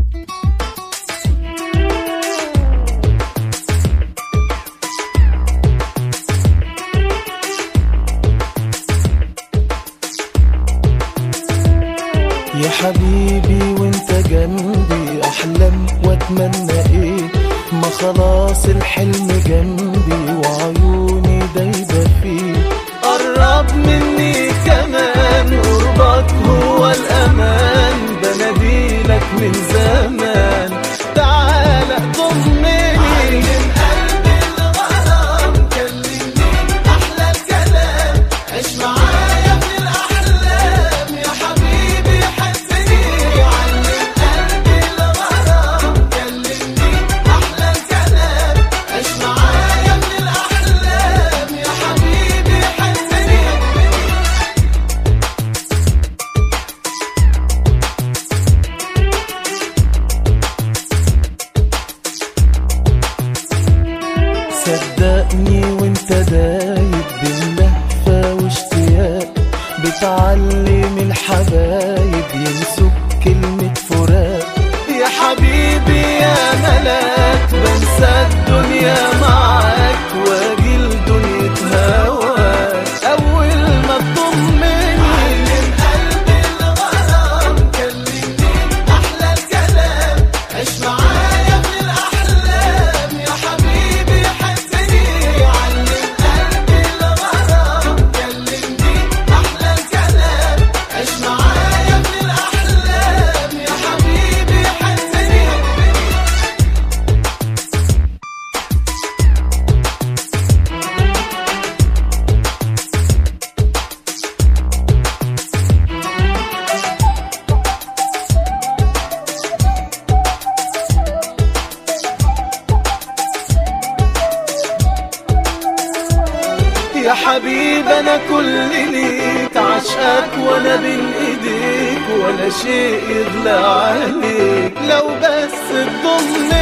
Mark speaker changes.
Speaker 1: يا حبيبي وانت جنبي احلم واتمنى ايه ما خلاص الحلم جنبي وعيوني دايبه فيه قرب مني كمان قربك هو الامان بناديلك من زمان تعالى ضمني قلبي الغرام كلمني احلى الكلام عيش معايا في الاحلام يا حبيبي حبني علم قلبي الغرام كلمني احلى الكلام عيش معايا في الاحلام يا حبيبي حبني صدقني وانت دايب باللهفة واشتياق بتعلم الحبايب ينسوك كلمة فراق يا حبيبي يا ملاك بنسى الدنيا معاك واجي لدنيا هواك اول ما تضمني قلبي الغرام كلمني احلى الكلام عيش معايا في الاحلام يا حبيبي حبني علم قلبي الغرام كلمني احلى الكلام عيش معايا في الاحلام يا حبيبي حبني يا حبيب انا كل ليك عشقك وانا بين ايديك ولا شيء يغلى عليك لو بس تضمني